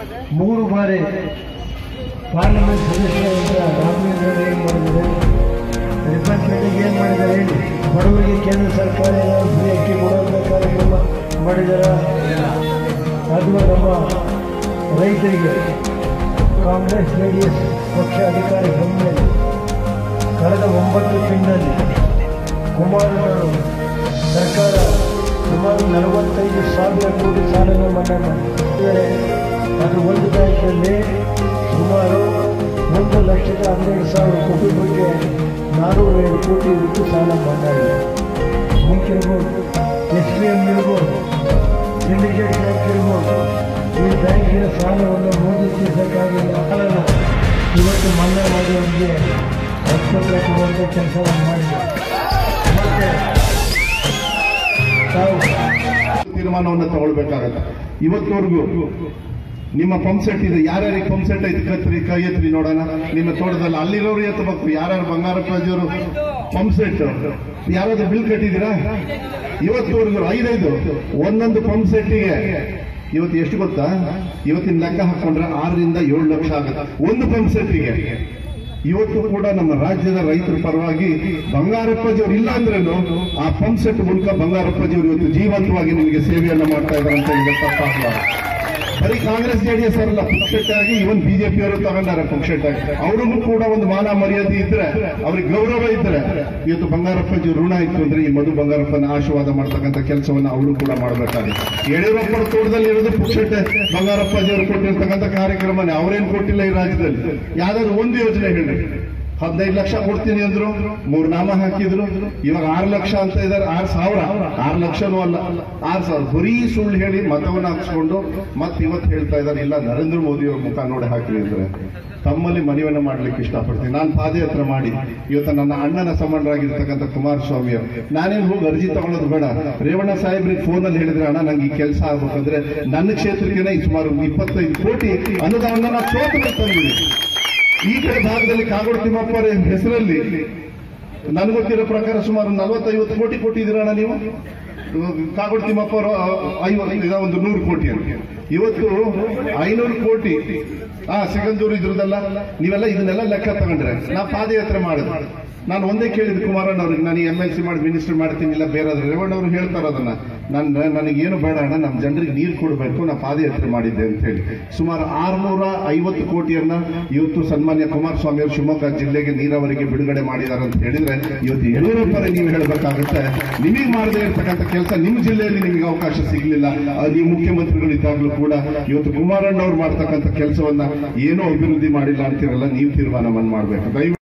ಮೂರು ಬಾರಿ ಪಾರ್ಲಿಮೆಂಟ್ ಸದಸ್ಯರಾಗಿದ್ದ ರಾಘವೇಂದ್ರ ಏನು ಮಾಡಿದ್ದಾರೆ ರಿಪನ್ಮೆಂಟಿಗೆ ಏನು ಮಾಡಿದ್ದಾರೆ ಹೇಳಿ ಬಡವರಿಗೆ ಕೇಂದ್ರ ಸರ್ಕಾರ ಏನಾದ್ರು ಫ್ರೀ ಅಕ್ಕಿ ಕೊಡುವಂಥ ಕಾರ್ಯಕ್ರಮ ಮಾಡಿದಾರ ಅಥವಾ ನಮ್ಮ ರೈತರಿಗೆ ಕಾಂಗ್ರೆಸ್ ಜೆ ಡಿ ಎಸ್ ಪಕ್ಷ ಅಧಿಕಾರ ಬಂದ ಮೇಲೆ ಕಳೆದ ಒಂಬತ್ತು ತಿಂಗಳಲ್ಲಿ ಕುಮಾರಣ್ಣವರು ಸರ್ಕಾರ ಸುಮಾರು ನಲವತ್ತೈದು ಸಾವಿರ ಕೋಟಿ ಸಾಲನ ಮನ್ನಾ ಮಾಡಿದ್ದಾರೆ ಅದು ಒಂದು ಬ್ಯಾಂಕಲ್ಲಿ ಸುಮಾರು ಒಂದು ಲಕ್ಷದ ಹನ್ನೆರಡು ಸಾವಿರ ಕುಟುಂಬಕ್ಕೆ ನಾನ್ನೂರ ಏಳು ಕೋಟಿ ರೂಪಾಯಿ ಸಾಲ ಮನ್ನಾ ಇದೆ ಬ್ಯಾಂಕ್ ಇರ್ಬೋದು ಎಸ್ ಬಿ ಎಂ ಇರ್ಬೋದು ಸಿಂಡಿಕೇಟ್ ಬ್ಯಾಂಕ್ ಇರ್ಬೋದು ಈ ಬ್ಯಾಂಕಿನ ಸಾಲವನ್ನು ಮೋದಿ ತೀರ್ಸಕ್ಕಾಗಿಲ್ಲ ಸಾಲನ ಇವತ್ತು ಮನ್ನಾ ಮಾಡುವಂತೆ ಆಸ್ಪತ್ರೆ ಕೊಡುವಂಥ ಕೆಲಸವನ್ನು ಮಾಡಿದೆ ಮತ್ತೆ ತಾವು ತೀರ್ಮಾನವನ್ನು ತಗೊಳ್ಬೇಕಾಗತ್ತೆ ಇವತ್ತವರೆಗೂ ನಿಮ್ಮ ಪಂಪ್ ಸೆಟ್ ಇದೆ ಯಾರ್ಯಾರಿಗೆ ಪಂಪ್ ಸೆಟ್ ಐತೆ ಕತ್ರಿ ಕೈ ಎತ್ರಿ ನೋಡೋಣ ನಿಮ್ಮ ತೋಟದಲ್ಲಿ ಅಲ್ಲಿರೋರು ಎತ್ತಬೇಕು ಯಾರ್ಯಾರು ಬಂಗಾರಪ್ಪಾಜಿಯವರು ಪಂಪ್ ಸೆಟ್ ಯಾರಾದ್ರೂ ಬಿಲ್ ಕಟ್ಟಿದ್ದೀರಾ ಇವತ್ತುವರೆಗೂ ಐದೈದು ಒಂದೊಂದು ಪಂಪ್ ಸೆಟ್ಟಿಗೆ ಇವತ್ತು ಎಷ್ಟು ಗೊತ್ತಾ ಇವತ್ತಿನ ಲೆಕ್ಕ ಹಾಕೊಂಡ್ರೆ ಆರರಿಂದ ಏಳು ಲಕ್ಷ ಆಗುತ್ತೆ ಒಂದು ಪಂಪ್ ಸೆಟ್ಟಿಗೆ ಇವತ್ತು ಕೂಡ ನಮ್ಮ ರಾಜ್ಯದ ರೈತರ ಪರವಾಗಿ ಬಂಗಾರಪ್ಪಾಜಿಯವರು ಇಲ್ಲ ಅಂದ್ರೇನು ಆ ಪಂಪ್ ಸೆಟ್ ಮೂಲಕ ಬಂಗಾರಪ್ಪಾಜಿಯವರು ಇವತ್ತು ಜೀವಂತವಾಗಿ ನಿಮಗೆ ಸೇವೆಯನ್ನ ಮಾಡ್ತಾ ಇದ್ದಾರೆ ಅಂತ ಈಗ ತಪ್ಪಾಗಬಾರ್ದು ಬರೀ ಕಾಂಗ್ರೆಸ್ ಜೆಡಿಎಸ್ ಅವರಲ್ಲ ಪುಕ್ಷಟ್ಟಾಗಿ ಇವನ್ ಬಿಜೆಪಿ ಅವರು ತಗೊಂಡಾರೆ ಪುಕ್ಷಟ್ಟಾಗಿ ಅವ್ರಿಗೂ ಕೂಡ ಒಂದು ಮಾನ ಮರ್ಯಾದೆ ಇದ್ರೆ ಅವ್ರಿಗೆ ಗೌರವ ಇದ್ರೆ ಇವತ್ತು ಬಂಗಾರಪ್ಪಾಜಿ ಋಣ ಇತ್ತು ಅಂದ್ರೆ ಈ ಮಧು ಬಂಗಾರಪ್ಪನ ಆಶೀರ್ವಾದ ಮಾಡ್ತಕ್ಕಂಥ ಕೆಲಸವನ್ನ ಅವರು ಕೂಡ ಮಾಡಬೇಕಾಗಿದೆ ಯಡಿಯೂರಪ್ಪನ ತೋಟದಲ್ಲಿ ಇರೋದು ಪುಕ್ಷಟ್ಟೆ ಬಂಗಾರಪ್ಪಾಜಿ ಅವರು ಕೊಟ್ಟಿರ್ತಕ್ಕಂಥ ಕಾರ್ಯಕ್ರಮನೇ ಅವರೇನು ಕೊಟ್ಟಿಲ್ಲ ಈ ರಾಜ್ಯದಲ್ಲಿ ಯಾವ್ದಾದ್ರು ಒಂದು ಯೋಜನೆ ಹೇಳಿ ಹದಿನೈದು ಲಕ್ಷ ಕೊಡ್ತೀನಿ ಅಂದ್ರು ಮೂರ್ ನಾಮ ಹಾಕಿದ್ರು ಇವಾಗ ಆರು ಲಕ್ಷ ಅಂತ ಇದಾರೆ ಆರು ಸಾವಿರ ಆರು ಲಕ್ಷನೂ ಅಲ್ಲ ಆರು ಸಾವಿರ ಬರೀ ಸುಳ್ಳು ಹೇಳಿ ಮತವನ್ನ ಹಾಕ್ಸ್ಕೊಂಡು ಮತ್ತೆ ಇವತ್ತು ಹೇಳ್ತಾ ಇದ್ದಾರೆ ಇಲ್ಲ ನರೇಂದ್ರ ಮೋದಿ ಅವ್ರ ಮುಖ ನೋಡಿ ಹಾಕಿ ಅಂದ್ರೆ ತಮ್ಮಲ್ಲಿ ಮನವಿಯನ್ನ ಮಾಡ್ಲಿಕ್ಕೆ ಇಷ್ಟಪಡ್ತೀನಿ ನಾನು ಪಾದಯಾತ್ರೆ ಮಾಡಿ ಇವತ್ತು ನನ್ನ ಅಣ್ಣನ ಸಂಬಂಧರಾಗಿರ್ತಕ್ಕಂಥ ಕುಮಾರಸ್ವಾಮಿ ಅವರು ನಾನೇನು ಹೋಗಿ ಅರ್ಜಿ ತಗೊಳ್ಳೋದು ಬೇಡ ರೇವಣ್ಣ ಸಾಹೇಬ್ರಿಗೆ ಫೋನಲ್ಲಿ ಹೇಳಿದ್ರೆ ಅಣ್ಣ ನಂಗೆ ಈ ಕೆಲಸ ಆಗ್ಬೇಕಂದ್ರೆ ನನ್ನ ಕ್ಷೇತ್ರಕ್ಕೆ ಸುಮಾರು ಇಪ್ಪತ್ತೈದು ಕೋಟಿ ಅನುದಾನ ನಾವು ಸೋತು ತಂದಿದ್ದೀವಿ ಈ ಕಡೆ ಭಾಗದಲ್ಲಿ ಕಾಗೋಡು ತಿಮ್ಮಪ್ಪರ ಹೆಸರಲ್ಲಿ ನನಗೆ ಗೊತ್ತಿರೋ ಪ್ರಕಾರ ಸುಮಾರು ನಲವತ್ತೈವತ್ತು ಕೋಟಿ ಕೊಟ್ಟಿದ್ದೀರಣ್ಣ ನೀವು ಕಾಗೋಡು ತಿಮ್ಮಪ್ಪ ಅವರು ಐವತ್ತು ಒಂದು ನೂರು ಕೋಟಿ ಅಂತ ಇವತ್ತು ಐನೂರು ಕೋಟಿ ಆ ಸಿಗಂದೂರು ಇದ್ರದಲ್ಲ ನೀವೆಲ್ಲ ಇದನ್ನೆಲ್ಲ ಲೆಕ್ಕ ತಗೊಂಡ್ರೆ ನಾ ಪಾದಯಾತ್ರೆ ಮಾಡಿದೆ ನಾನು ಒಂದೇ ಕೇಳಿದ ಕುಮಾರಣ್ಣ ಅವ್ರಿಗೆ ನಾನು ಎಂ ಎಲ್ ಸಿ ಮಾಡಿ ಮಿನಿಸ್ಟರ್ ಮಾಡ್ತೀನಿ ಇಲ್ಲ ಬೇರೆ ರೇವಣ್ಣ ಅವರು ಹೇಳ್ತಾರ ಅದನ್ನ ನಾನು ನನಗೇನು ಬೇಡ ಅಣ್ಣ ನಮ್ಮ ಜನರಿಗೆ ನೀರು ಕೊಡಬೇಕು ನಾ ಪಾದಯಾತ್ರೆ ಮಾಡಿದ್ದೆ ಅಂತ ಹೇಳಿ ಸುಮಾರು ಆರ್ನೂರ ಐವತ್ತು ಕೋಟಿಯನ್ನ ಇವತ್ತು ಸನ್ಮಾನ್ಯ ಕುಮಾರಸ್ವಾಮಿ ಅವರು ಶಿವಮೊಗ್ಗ ಜಿಲ್ಲೆಗೆ ನೀರಾವರಿಗೆ ಬಿಡುಗಡೆ ಮಾಡಿದ್ದಾರೆ ಅಂತ ಹೇಳಿದ್ರೆ ಇವತ್ತು ಯಡಿಯೂರಪ್ಪರ ನೀವು ಹೇಳಬೇಕಾಗುತ್ತೆ ನಿಮಗೆ ಮಾಡದೇ ಇರತಕ್ಕಂಥ ಕೆಲಸ ನಿಮ್ಮ ಜಿಲ್ಲೆಯಲ್ಲಿ ನಿಮಗೆ ಅವಕಾಶ ಸಿಗಲಿಲ್ಲ ನೀವು ಮುಖ್ಯಮಂತ್ರಿಗಳು ಇದ್ದಾಗಲೂ ಕೂಡ ಇವತ್ತು ಕುಮಾರಣ್ಣ ಅವ್ರು ಮಾಡ್ತಕ್ಕಂಥ ಕೆಲಸವನ್ನ ಏನೂ ಅಭಿವೃದ್ಧಿ ಮಾಡಿಲ್ಲ ಅಂತಿರಲ್ಲ ನೀವು ತೀರ್ಮಾನವನ್ನು ಮಾಡಬೇಕು ದಯವಿಟ್ಟು